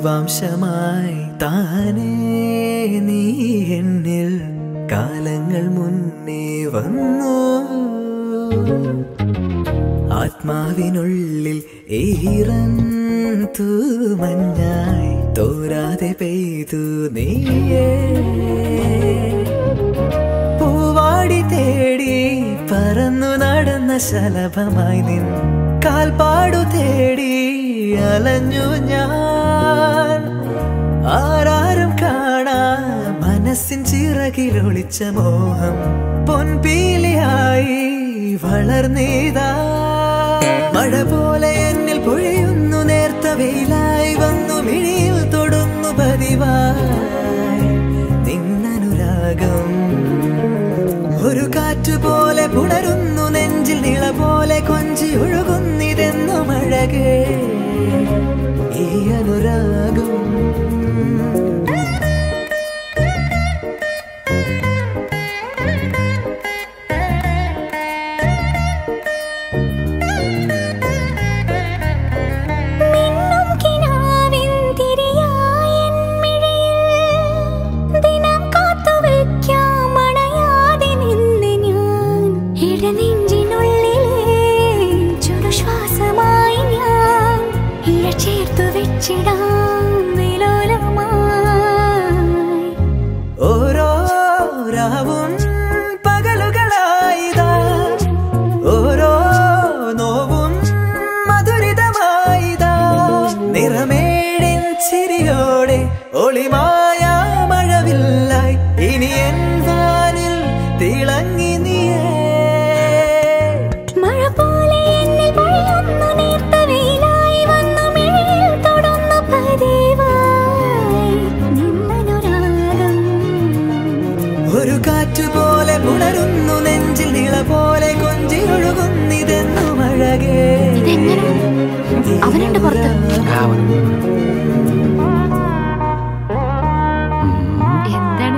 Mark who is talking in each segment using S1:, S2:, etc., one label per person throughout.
S1: ജീവാംശമായി താനേ നീ എന്നിൽ കാലങ്ങൾ മുന്നേ വന്നു ആത്മാവിനുള്ളിൽ ഈറൻ തൂമഞ്ഞായി തോരാതെ പെയ്തു നീയേ പൂവാടി തേടി പറന്നു നടന്ന ശലഭമായി നിൻ കാൽപ്പാടു തേടി അലഞ്ഞു ഞാൻ ആരാരും കാണാ മനസ്സിൻ ചിറകിലൊളിച്ച മോഹം പൊൻപീലിയായി വളർന്നീതാ മഴ പോലെ എന്നിൽ പൊഴിയുന്നു നേർത്ത വെയിലായി വന്നു മിഴിയിൽ തൊടുന്നു പതിവായി നിന്നനുരാഗം ഒരു കാറ്റ് പോലെ പുണരുന്നു നെഞ്ചിൽ നിള പോലെ കൊഞ്ചി ഒഴുകുന്നിതെന്നു മഴകേ ഈ അനുരാഗം
S2: മിന്നും കിനാവിൻ തിരിയായൻ മിഴിയിൽ ദിനം കാത്തുവയ്ക്കാം അണയാതെ നിന്ന് ഞാൻ ഇടനെഞ്ചിനുള്ളിലെ ചുടുശ്വാസമായി ഞാൻ ഇഴ ചേർത്തു വെച്ചിടാം വിലോലമായി
S1: ഓരോ രാവും പകലുകളായിതാ ഓരോ നോവും മധുരിതമായിതാ നിറമേടിൻ ചിരിയോടെ ഒളിമായ മഴവില്ലായി ഇനി എൻ വാനിൽ തിളങ്ങി നീയേ
S2: മഴ പോലെ എന്നിൽ പൊഴിയുന്നു നേർത്ത വെയിലായി വന്നു മിഴിയിൽ തൊടുന്നു പതിവായി നിന്നനുരാഗം
S1: ഒരു കാറ്റ് പോലെ പുണരുന്നു നെഞ്ചിൽ നിള പോലെ കൊഞ്ചി ഒഴുകുന്നിതെന്നു മഴകേ
S2: ഇതെങ്ങനെ അവനുണ്ട് പുറത്ത് എന്താണ്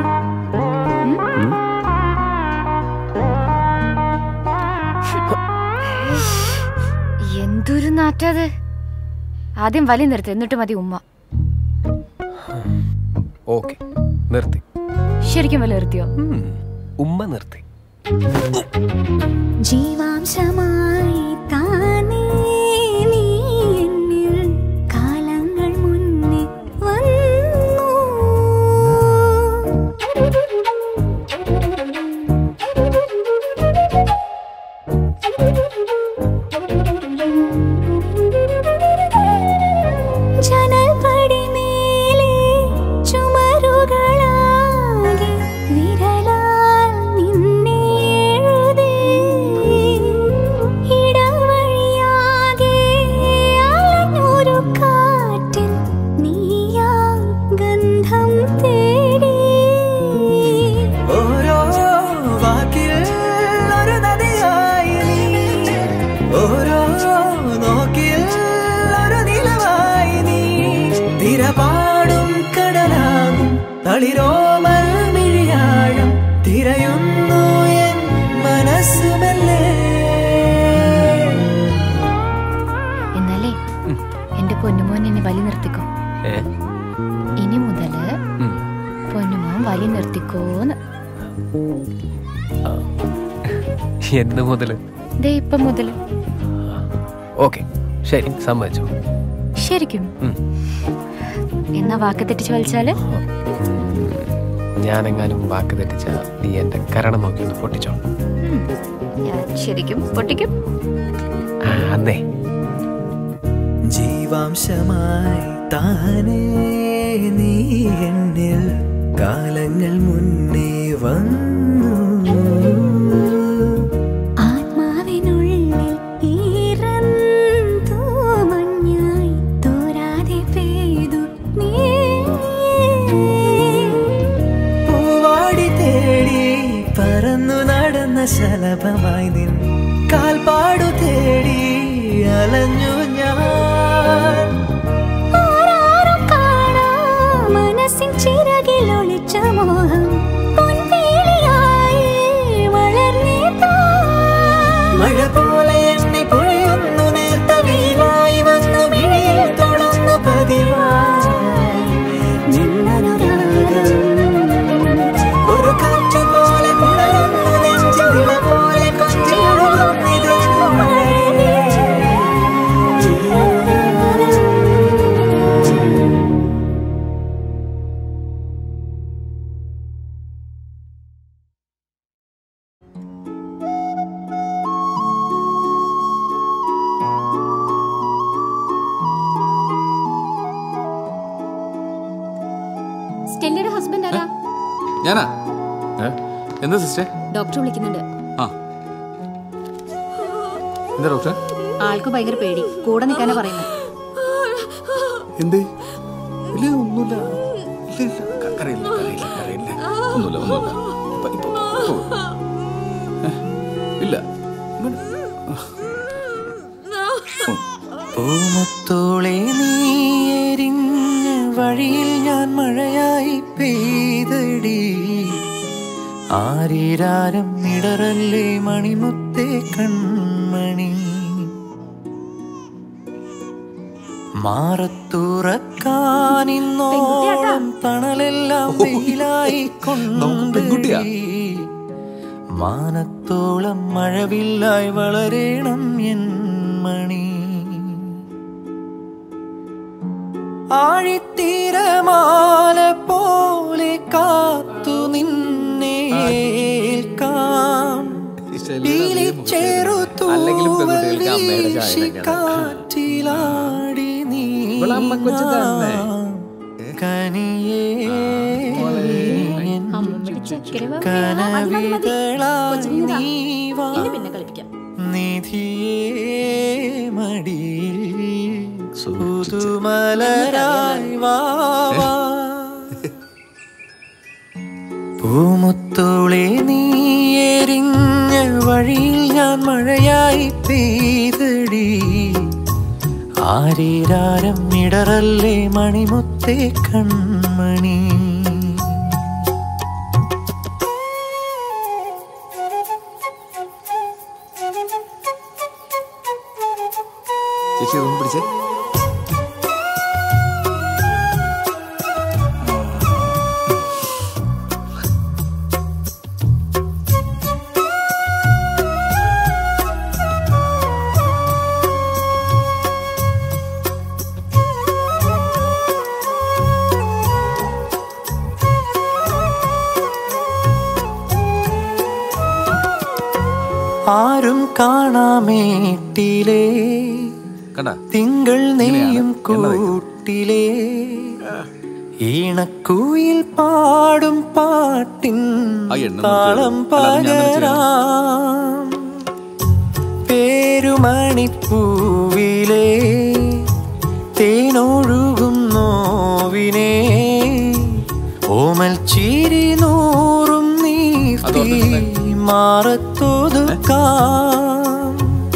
S3: എന്തൊരു നാറ്റത് ആദ്യം വലി നിർത്ത് എന്നിട്ട് മതി ഉമ്മ
S4: ഓക്കെ നിർത്തി
S3: ശരിക്കും വലി നിർത്തിയോ
S4: ഉം, ഉമ്മ നിർത്തി
S2: ജീവാംശമായി താനേ നീ എന്നിൽ കാലങ്ങൾ മുന്നേ വന്നു ജനൽപടിമേലെ ചുമരുകളാകെ വിരലാൽ നിന്നെ എഴുതി ഇടവഴിയാകെ അലഞ്ഞൊരു കാറ്റിൽ നീയാ ഗന്ധം തേടി
S1: ഓരോ വാക്കിൽ ഒരു നദിയായി നീ ഓരോ നോക്കിൽ ഒരു നിലവായി നീ തിരപാടും കടലാകും തളിരോമൽ മിഴിയാഴം തിരയുന്നു എൻ മനസ്സുമല്ലേ
S3: എന്നാലേ എന്റെ പൊന്നുമോൻ എന്നെ വലി നിർത്തിക്കോ
S4: ഏ
S3: ഇനി മുതല്
S4: ഉം.
S3: പൊന്നുമോൻ വലി നിർത്തിക്കോന്ന്
S4: എന്ന് മുതല്
S3: ദേ ഇപ്പം മുതല്
S4: ഓക്കെ ശരി സമ്മതിച്ചു
S3: ശരിക്കും
S4: ഉം.
S3: എന്നാ വാക്ക് തെറ്റിച്ച് വലിച്ചാല്
S4: ഞാനെങ്ങാനും വാക്ക് തെറ്റിച്ച നീ എന്റെ കരണം നോക്കി ഒന്ന് പൊട്ടിച്ചോ
S3: ഉം. ഞാൻ ശരിക്കും പൊട്ടിക്കും
S4: ആ, അന്നേ
S1: ജീവാംശമായി താനേ നീ എന്നിൽ കാലങ്ങൾ മുന്നേ വന്നു
S2: ആത്മാവിനുള്ളിൽ ഈറന്തോ മഞ്ഞായി തോരാതെ പെയ്തു നീ
S1: പൂവാടി തേടി പറന്നു നടന്ന ശലഭമായി നിൻ കാൽപ്പാടു തേടി അലഞ്ഞു ഞാൻ
S2: ആരാരും കാണാ മനസ്സിൻ ചിറകിലൊളിച്ച മോഹം പൊൻവേലിയായി വളർന്നേതാ
S1: മഴ പോലെ എന്നെ പൊഴിയുന്നു നേർത്ത വെയിലായി വന്നു മിഴിയിൽ തൊടുന്നു പതിവായി
S5: ഞാനാ ഏ? എന്താ സിസ്റ്റർ
S6: ഡോക്ടർ വിളിക്കുന്നുണ്ട്
S5: ആ എന്താ ഡോക്ടർ
S6: ആൾക്ക് ഭയങ്കര പേടി കൂടെ നിൽക്കാനാ പറയുന്നത്
S5: എന്ത് ഇല്ല ഒന്നുമില്ല ഇല്ല ഇല്ല ക- കരയില്ല കരയില്ല കരയില്ല ഒന്നുമില്ല ഒന്നുമില്ല ഇപ്പൊ- ഇപ്പൊ- ഇപ്പൊ ഏ? ഇല്ല ഇവിടെ-
S1: പൂമുത്തോളെ നീ എരിഞ്ഞ വഴിയിൽ ഞാൻ മഴയായി പെയ്തടി ആരീരാരം ഇടറല്ലേ മണിമുത്തേ കൺമണി മാറത്തുറക്കാനിന്നോളം തണലെല്ലാം വെയിലായി
S5: പെൺകുട്ടിയാ?
S1: കൊണ്ടടി മാനത്തോളം മഴവില്ലായി വളരേണം എൻ മണി ആഴിത്തീരമാല പോലെ കാത്തു നിന്നെ ഏൽക്കാം
S4: അല്ലെങ്കിലും പെൺകുട്ടികൾക്ക് അമ്മയുടെ ചായ ഉണ്ടാക്കണം.
S1: കാറ്റിലാടി നീ
S4: ഇവളെ അമ്മക്കൊച്ചു തന്നെ.
S1: കനിയേ
S6: അമ്മമ്മയുടെ ചക്കര
S1: കനവിതളായി നീ വാ
S6: പിന്നെ കളിപ്പിക്കാം
S1: നിധിയേ മടിയിൽ പുതുമലരായി വാവാ പൂമുത്തോളെ നീ എരിഞ്ഞ വഴിയിൽ ഞാൻ മഴയായി പെയ്തടി ആരീരാരം ഇടറല്ലേ മണിമുത്തേ കൺമണി
S5: ചേച്ചി ഇതൊന്നും പിടിച്ചേ
S1: ആരും കാണാമേട്ടിലേ
S5: കണ്ട
S1: തിങ്കൾ നെയ്യും
S5: ഇങ്ങനെയാണ് എണ്ണ
S1: കൂട്ടിലേ ഈണക്കുയിൽ പാടും പാട്ടിൻ
S5: ആ എണ്ണ
S1: താളം
S5: നിർത്തിയോ? അല്ലാതെ ഞാൻ നിർത്തിയോ?
S1: പകരാം പേരുമണിപ്പൂവിലേ തേനൊഴുകും നോവിനെ ഓമൽ ചിരി നൂറും നീർത്തി മാറത്തൊതുക്കാം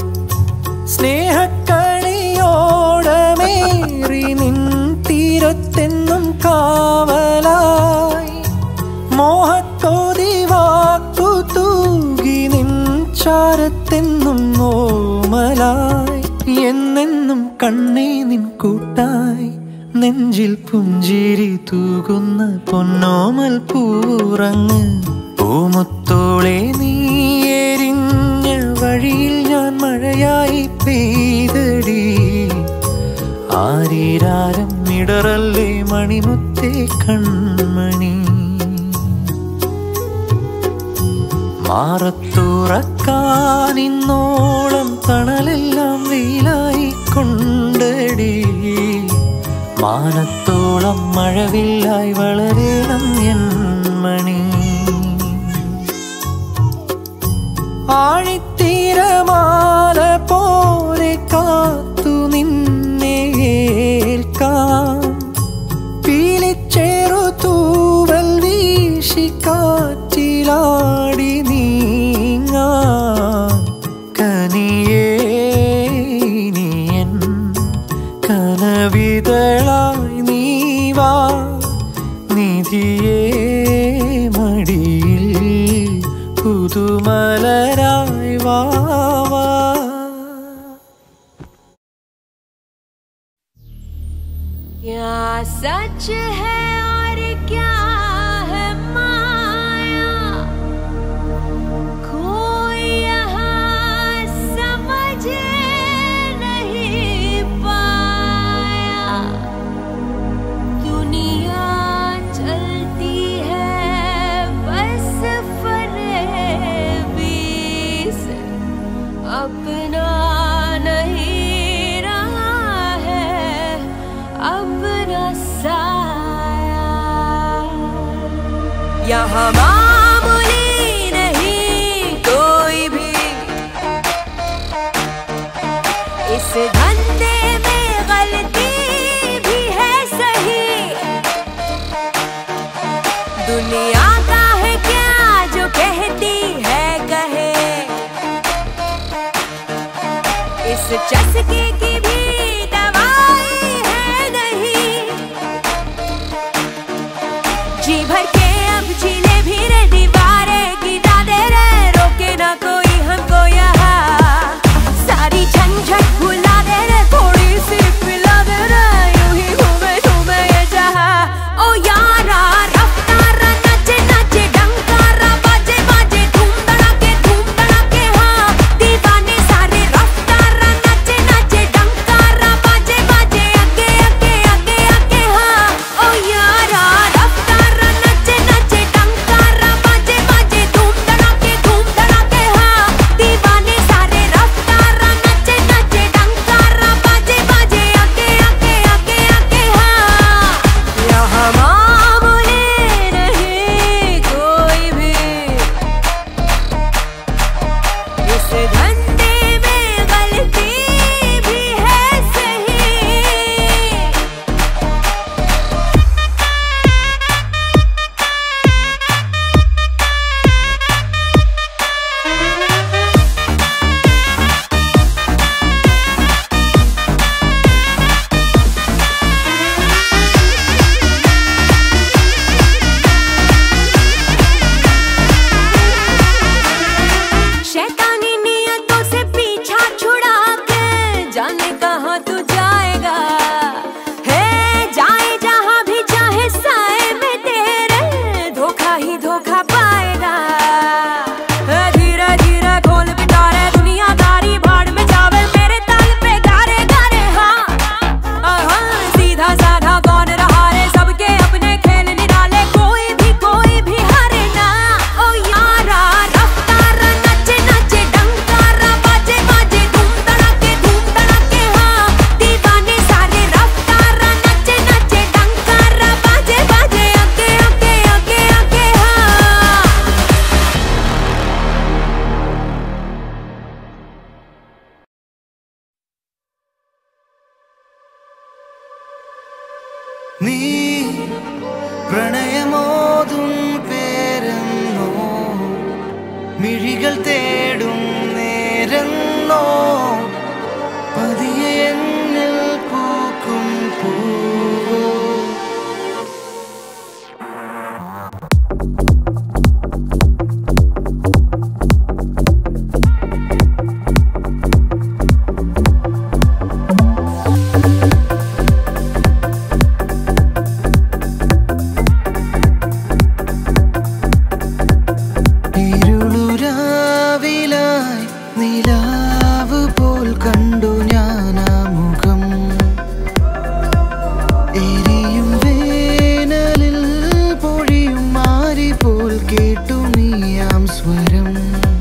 S1: സ്നേഹക്കണിയോടമേറി നിൻ തീരത്തെന്നും കാവലായി മോഹത്തോതി വാക്കു തൂകി നിൻ ചാരത്തെന്നും ഓമലായി എന്നെന്നും കണ്ണേ നിൻ കൂട്ടായി നെഞ്ചിൽ പുഞ്ചിരി തൂകുന്ന പൊന്നോമൽ പൂറങ്ങ് പൂമുത്തോളെ നീ എരിഞ്ഞ വഴിയിൽ ഞാൻ മഴയായി പെയ്തടി ആരീരാരം ഇടറല്ലേ മണിമുത്തേ കൺമണി മാറത്തുറക്കാനിന്നോളം തണലെല്ലാം വെയിലായി കൊണ്ടടി മാനത്തോളം മഴവില്ലായി വളരണം എൻ മണി ആഴിത്തീരമാല പോലെ കാത്തു നിന്നെ ഏൽക്കാം പീലിച്ചേറു തൂവൽ വീശി കാറ്റിലാടി നീങ്ങാ കനിയേ നീയൻ കനവിതളായി നീ വാ നിധിയേ മടിയിൽ പുതുമലരായി വാവാ
S2: क्या सच है और क्या है माया कोई यहाँ समझ नहीं पाया दुनिया चलती है बस फरेबी से अपना नहीं रहा है अपना साया मामूली नहीं कोई भी इस धंधे में गलती भी है सही दुनिया का है क्या जो कहती है कहे इस चस्के की भी दवाई है नहीं जी भर के अब झीले भी रे दीवारे गिरा दे रे रोके ना कोई हमको यहाँ सारी झंझट भुला दे रे थोड़ी सी पिला दे रे यूं ही घूमे घूमे ये जहाँ ओ यारा रफ्तारा नचे नचे डंकारा बाजे बाजे धूम धड़ाके धूम धड़ाके हाँ दीवाने सारे रफ्तारा नचे नचे डंकारा बाजे बाजे आगे आगे आगे आगे हाँ ओ यारा रफ्तारा नचे नचे डंकारा बाजे बाजे धूम धड़ाके धूम धड़ाके हाँ दीवाने सारे रफ्तारा नचे नचे डंकारा बाजे बाजे आगे आगे आगे आगे हाँ यहाँ मामूली नहीं कोई भी इस धंधे में गलती भी है सही शैतानी नियतों से पीछा छुड़ा के जाने कहाँ तू जाएगा है जाए जहाँ भी चाहे साए में तेरे धोखा ही धोखा पाएगा है धीरे धीरे खोल पिटारे दुनियादारी भाड़ में जावे मेरे ताल पे गारे गारे हाँ आहा, सीधा साधा कौन रहा रे सबके अपने खेल निराले कोई भी कोई भी हारे ना ओ यारा रफ्तारा नचे नचे डंकारा बाजे बाजे धूम धड़ाके धूम धड़ाके हाँ दीवाने सारे रफ्तारा नचे नचे डंकारा बाजे बाजे आगे आगे आगे आगे हाँ
S1: നീ പ്രണയമോതും പേരെന്നോ മിഴികൾ തേടും നേരെന്നോ പതിയെ എന്നിൽ പൂക്കും പൂവോ ഇരുളുരാവിലായി നിലാവ് പോൽ കണ്ടു ഞാൻ ആ മുഖം എരിയും വേനലിൽ പൊഴിയും മാരി പോൽ കേട്ടു നീയാം സ്വരം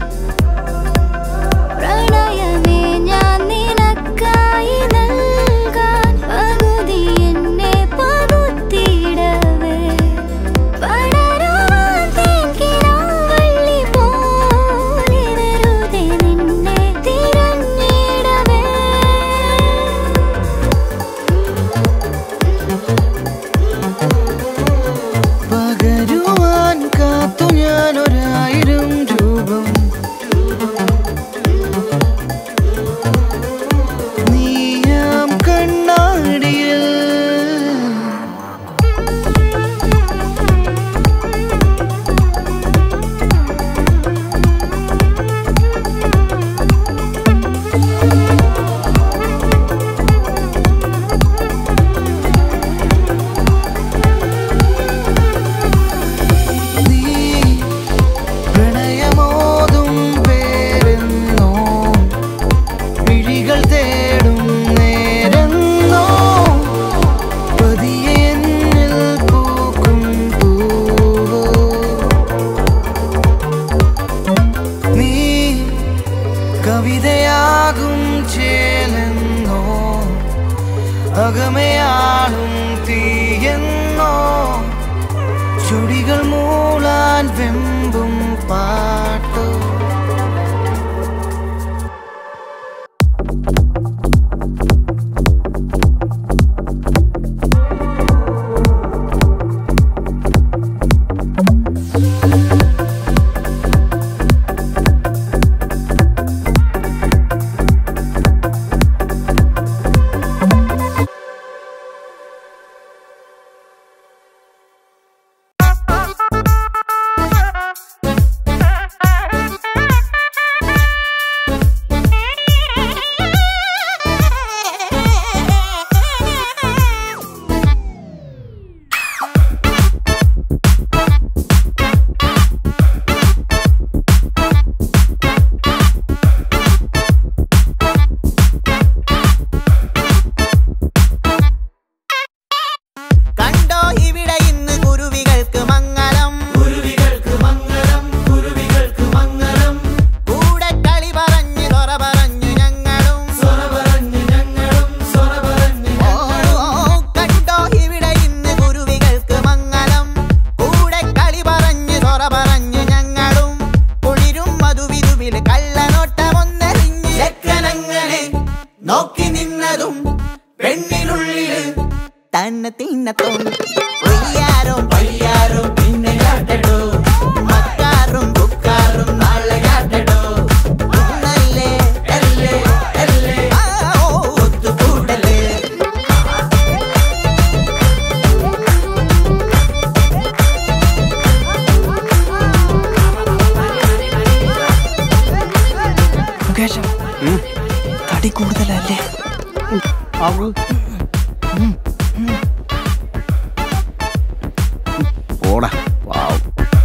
S7: പ്രണയമേ ഞാൻ നിനക്കായി നൽകാൻ പകുതി എന്നെ പകുത്തിയിടവേ പടരുവാൻ തേക്കിനാവള്ളി പോലെ വെറുതെ നിന്നെ തിരഞ്ഞിടവേ
S1: പകരുവാൻ കാത്തു ഞാൻ ഒരായിരം രൂപം നീയാം കണ്ണാടിയിൽ നീ പ്രണയമോതും പേരെന്നോ പിഴികൾ തേടും നേരെന്നോ പതിയെ എന്നിൽ പൂക്കും പൂവോ നീ കവിതയാകും ചേലെന്നോ അകമയാളും തീയെന്നോ ചുടികൾ മൂളാൻ വെമ്പും പാട്ടോ
S8: കണ്ടോ ഇവിടെ ഇന്ന് കുരുവികൾക്ക് മംഗളം കുരുവികൾക്ക് മംഗളം കുരുവികൾക്ക് മംഗളം കൂടെ കളി പറഞ്ഞു സൊറ പറഞ്ഞു ഞങ്ങളും സൊറ പറഞ്ഞു ഞങ്ങളും സൊറ പറഞ്ഞു കണ്ടോ ഇവിടെ ഇന്ന് കുരുവികൾക്ക് മംഗളം കൂടെ കളി പറഞ്ഞു സൊറ പറഞ്ഞു ഞങ്ങളും കുളിരും മധുവിധുവിൽ കള്ളനോട്ടമൊന്നറിഞ്ഞ് ചെക്കനങ്ങനെ നോക്കി നിന്നതും പെണ്ണിനുള്ളില് തന്നെ തിന്നത്തോം ഒയ്യാരും പയ്യാരും പിന്നെ കാട്ടടോ മക്കാറും ബുക്കാറും നാളെ കാട്ടടോ ഉണ്ണല്ലേ, അല്ലേ, അല്ലേ, ആ, ഓ, ഒത്തുകൂടലേ.
S1: മുകേഷ് തടി കൂടുതലല്ലേ
S5: ഓടാ പാവം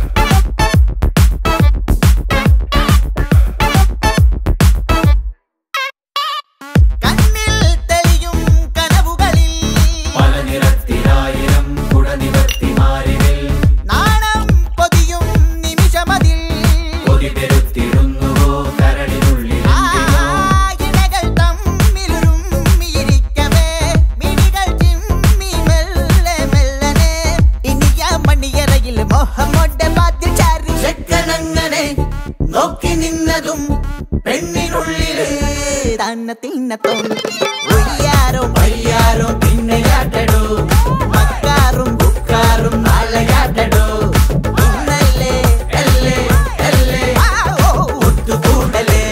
S8: കണ്ണിൽ തെളിയും കനവുകളിൽ പല നിറത്തിലായിരം കുടനിവർത്തിമാരിൽ നാണം പൊതിയും നിമിഷമതിൽ കൊതി പെരുത്തിരുന്നുവോ കരടിനുള്ളിൽ ഇണകൾ തമ്മിലുരുമ്മിയിരിക്കവേ മിഴികൾ ചിമ്മി മെല്ലെ മെല്ലനെ ഇനിയ മണിയറയിൽ മോഹമോടെ വാതിൽ ചാരി ചെക്കനങ്ങനെ നോക്കി നിന്നതും പെണ്ണിനുള്ളില് തന്നെ തിന്നത്തും ഒയ്യാരോ വയ്യാരോ പിന്നെ കാട്ടടോ മക്കാറും ബുക്കാറും നാളെ കാട്ടടോ ഇന്നല്ലേ അല്ലേ അല്ലേ ആ, ഓ, ഒത്തുകൂടലേ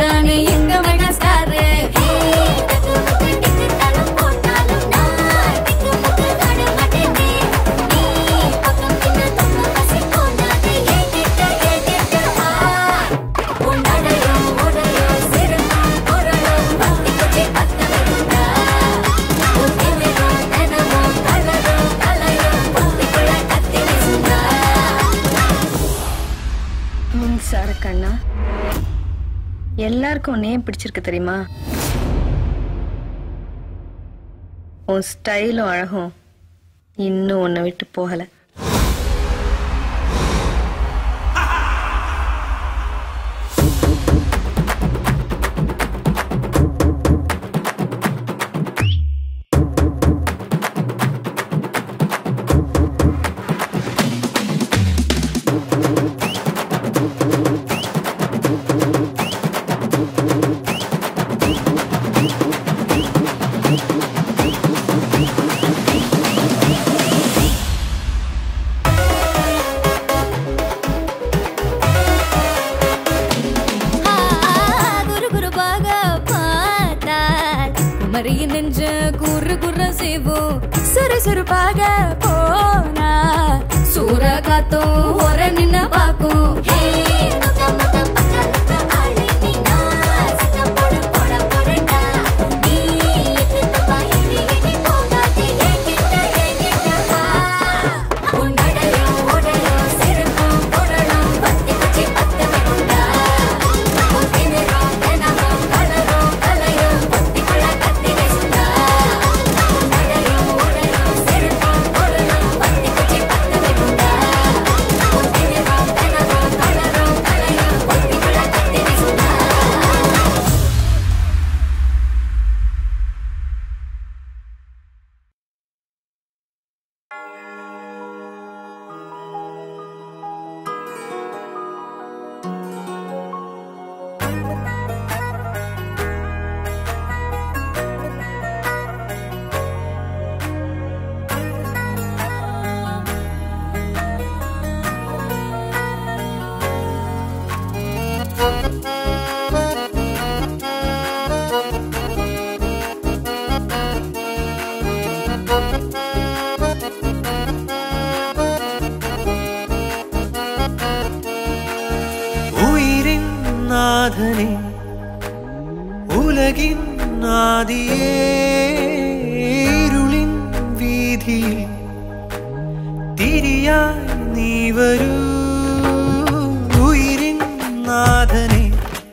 S2: தானே எங்க மெகா ஸ்டார்
S9: மின்சார கண்ணா எல்லாருக்கும் உன்னை ஏன் பிடிச்சிருக்கு தெரியுமா உன் ஸ்டைலும் அழகும் இன்னும் உன்னை விட்டு போகல
S2: குரு குருவாக பார்த்தால் குமரியின் நெஞ்ச குறு குற செய்வோம் சுறுசுறுப்பாக போனா சூற காத்தும் ஒரு நின்ன பாக்கும்
S1: ഉയിരിൻ നാഥനെ ഉലകിൻ ആദിയേ ഇരുളിൻ വീതിയിൽ തിരിയായി നീ വരൂ ഉയിരിൻ നാഥനെ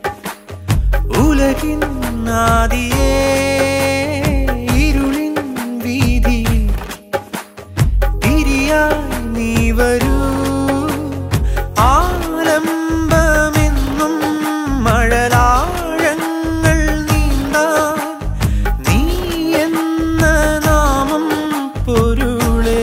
S1: ഉലകിൻ ആദിയേ ഇരുളിൻ വീതിയിൽ തിരിയായി നീ വരൂ ആലംബമെന്നും മഴലാഴങ്ങൾ നീന്താൻ നീ എന്ന നാമം പൊരുളേ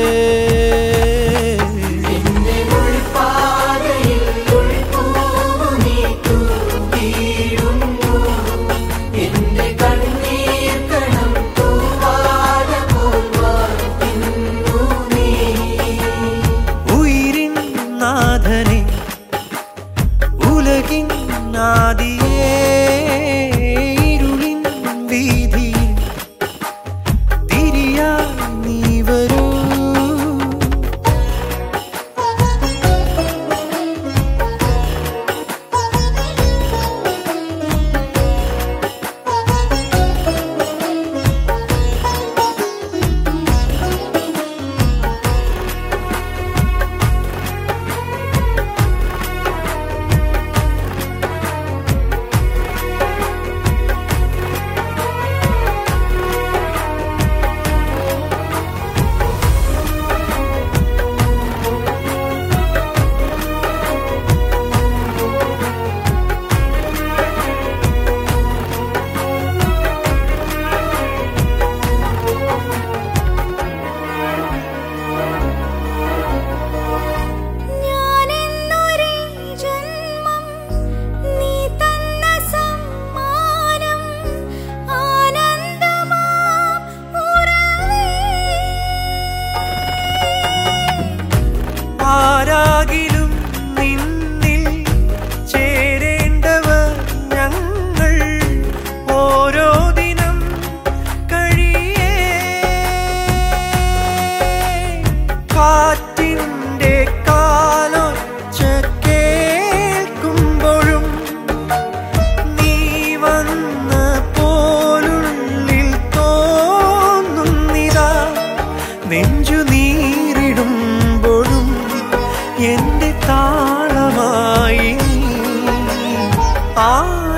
S1: ഉയിരിൻ നാഥനെ ഉലകിൻ ആദിയേ ഇരുളിൻ വീതിയിൽ തിരിയായി നീ വരൂ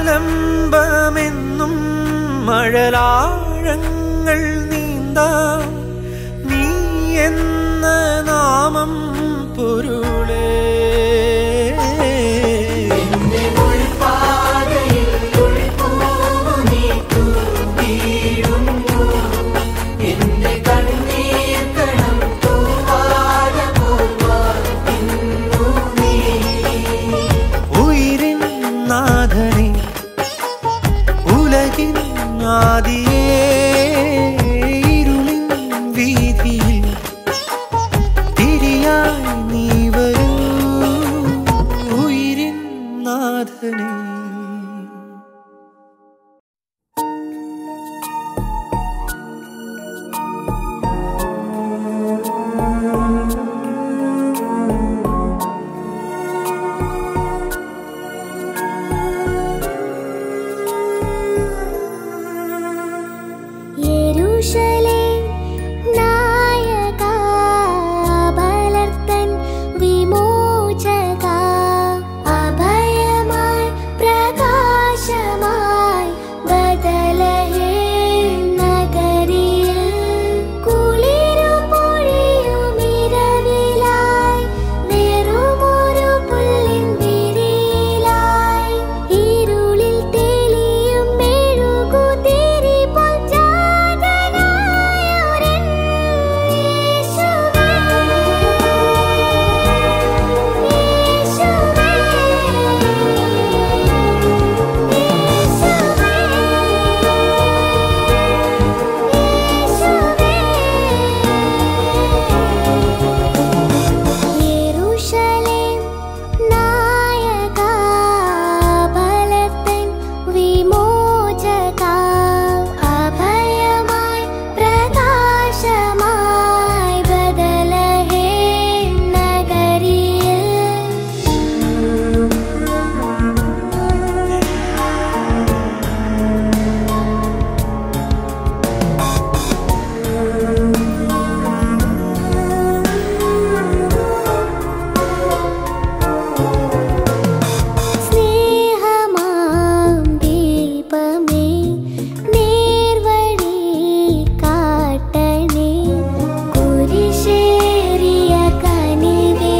S10: ആലംബമെന്നും മഴലാഴങ്ങൾ നീന്താം നീ എന്ന നാമം പൊരുളേ ഉയിരിൻ നാഥനെ ഉലകിൻ ആദിയേ ഇരുളിൻ വീതിയിൽ തിരിയായി നീ വരൂ ഉയിരിൻ നാഥനെ
S7: യെരൂശലേം നായകാ ബലർത്തൻ വിമോചകാ അഭയമായി പ്രകാശമായി ബദലഹേം നഗരിയിൽ കുളിരു പൊഴിയുമിരവിലായി വെറുമൊരു പുല്ലിൻ വിരിയിലായി ഇരുളിൽ തെളിയും മെഴുകുതിരി പോൽ ജാതനായൊരൻ യേശുവേ യേശുവേ യെരൂശലേം നായകാ ബലത്തൻ വിമോചകാ അഭയമായി പ്രകാശമായി ബദലഹേം നഗരിയിൽ സ്നേഹമാം ദീപമേ നേർവഴി കാട്ടണേ കുരിശേറിയ കനിവേ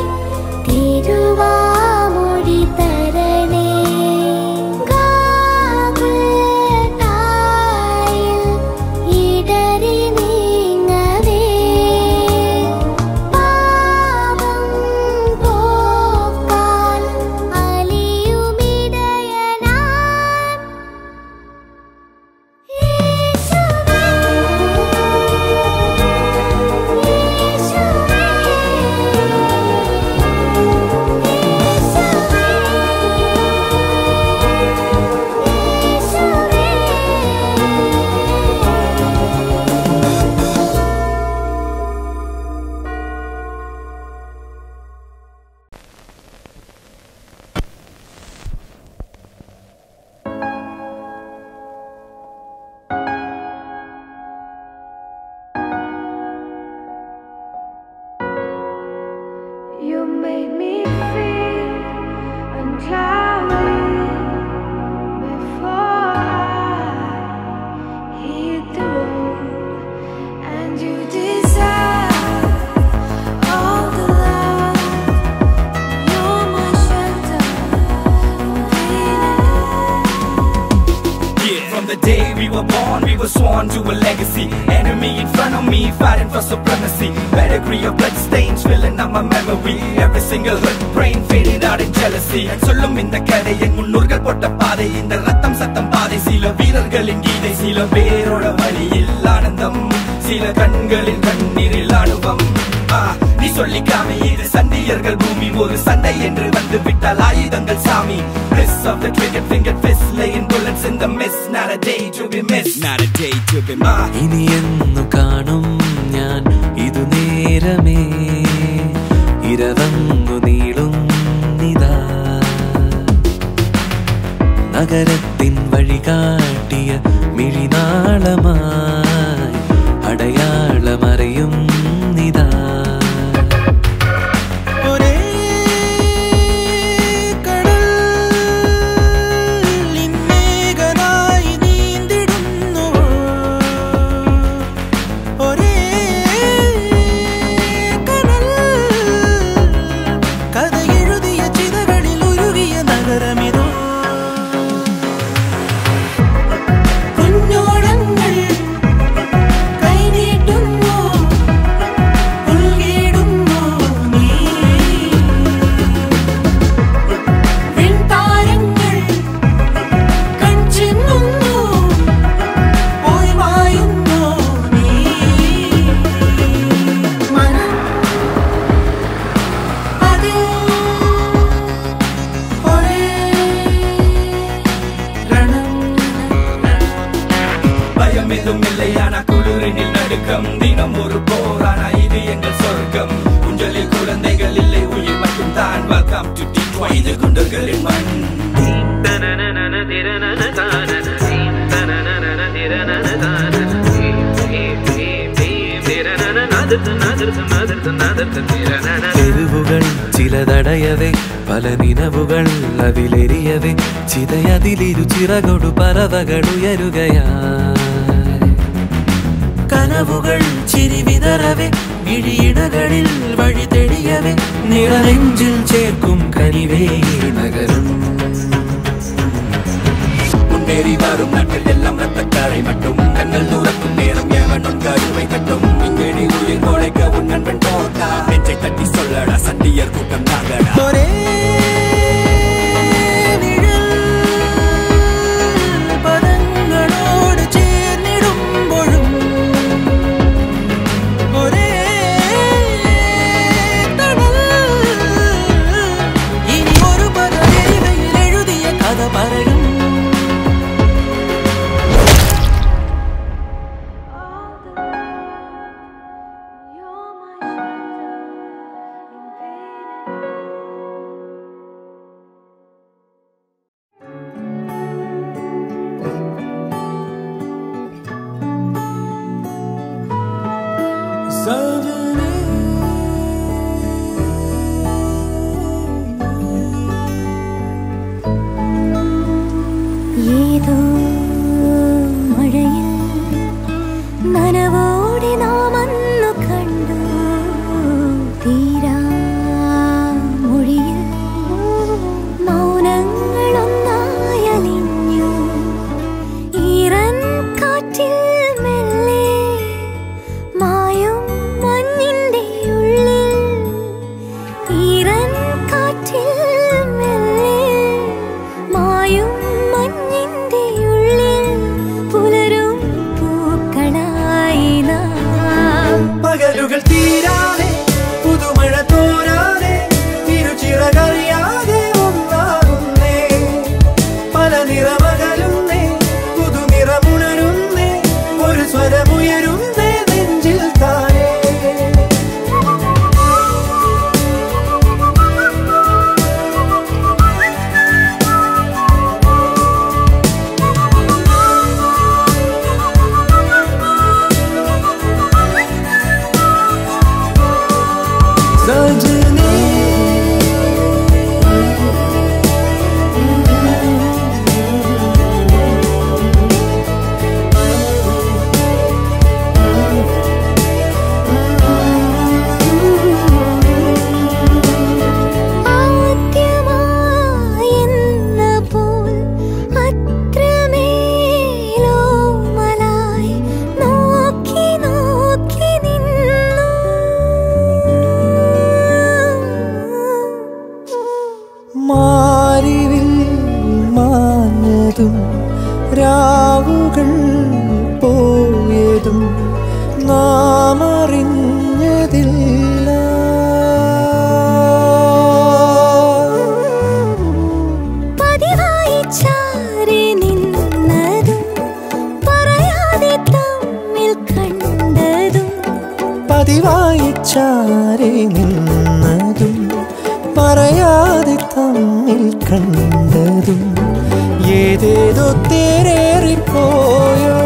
S7: തിരുവാമൊഴി തരണേ ഗാഗുൽത്തായിൽ ഇടറി നീങ്ങവേ പാപം പോക്കാൽ അലിയുമിടയനാം യേശുവേ
S2: You made me feel uncloudy before I hit the road, and you deserve all the love. You're my shelter,
S11: Yeah, from the day we were born, we were sworn to a legacy. Enemy in front of me, fighting for supremacy. Pedigree of blood stains filling up my memory. Every single hurt brain faded out in jealousy. சொல்லும் இந்த கதை என் முன்னோர்கள் போட்ட பாதை இந்த ரத்தம் சத்தம் பாதை சில வீரர்களின் கீதை சில பேரோட வழியில் ஆனந்தம் சில கண்களின் கண்ணீரில் அனுபவம் ஆ, நீ சொல்லிக்காம இது சண்டியர்கள் பூமி ஒரு சண்டை என்று வந்து விட்டால் ஆயுதங்கள் சாமி Bliss of the trigger finger fist laying bullets in the mist not a day to be missed not a day to be missed
S10: ഇനി എന്നു കാണും ഞാൻ ഇതു നേരമേ ഇരവങ്ങു നീളുന്നിതാ നഗരത്തിൻ വഴി കാട്ടിയ മിഴിനാളമായി അടയാളമറിയും നിതാ ഒരേ കടൽ
S11: நடுக்கம் தினம் ஒரு போர் ஆனா இது எங்கள் சொர்க்கம் குஞ்சலில் குழந்தைகள் இல்லை உயிர் மட்டும் தான் வெல்கம் டு டிட்வாய் இது குண்டர்களின் மண்
S10: തെരുവുകൾ ചിലതടയവേ പല നിലവുകൾ അതിലെരിയവേ ചിതയതിലിരു ചിറകൊടു പറവകൾ ഉയരുകയായി കനവുകൾ ചിരി വിതറവേ മിഴിയിടകളിൽ വഴി തെളിയവേ നിറനെഞ്ചിൽ ചേർക്കും കനിവേ ഈ നഗരം
S11: முன்னேறி வரும் நாட்கள் எல்லாம் ரத்தக்காரை மட்டும் கண்கள் தூரக்கும் நேரம் எவனும் கருவை கட்டும் இங்கேடி உயிர் நுழைக்க உன் நண்பன் போட்டா நெஞ்சை தட்டி சொல்லடா சண்டியர் கூட்டம் நாங்கடா
S10: ഒരേ നിഴൽ പദങ്ങളോട് ചേർന്നിടുമ്പോഴും ഒരേ തണൽ ഇനി ഒരു പദവിയിൽ എഴുതിയ കഥ പറയും
S7: ഏതോ മഴയിൽ നനവോടെ നാം അന്നു കണ്ടു തീരാ മൊഴിയിൽ മൗനങ്ങളൊന്നായലിഞ്ഞു ഈറൻ കാറ്റിൽ മെല്ലെ മായും മഞ്ഞിന്റെ ഉള്ളിൽ ഈറൻ കാറ്റിൽ മെല്ലെ മായും മഞ്ഞിന്റെ ഉള്ളിൽ പുലരും പൂക്കളായി നാം
S10: പകലുകൾ തീരാതെ പുതുമഴ തോരാതെ തിരുച്ചിറകറിയാതെ ഒന്നാകുന്നേ പല നിറമകലുന്നേ പുതുനിറമുണരുന്നേ ഒരു സ്വരമുയരുന്നേ നെഞ്ചിൽ താനേ സജനേ
S7: ആദ്യമായെന്ന പോൽ അത്രമേലോ മലായി നോക്കി നോക്കി നിന്നു
S10: മാറിവിൽ മാഞ്ഞതും രാവുകൾ പോയതും നാം അറിഞ്ഞതില്ല
S7: പതിവായി ചാരി നിന്നതും പറയാതെ തമ്മിൽ കണ്ടതും
S10: പതിവായി ചാരി നിന്നതും പറയാതെ തമ്മിൽ കണ്ടതും ഏതേതോ തേരേറിപ്പോയോ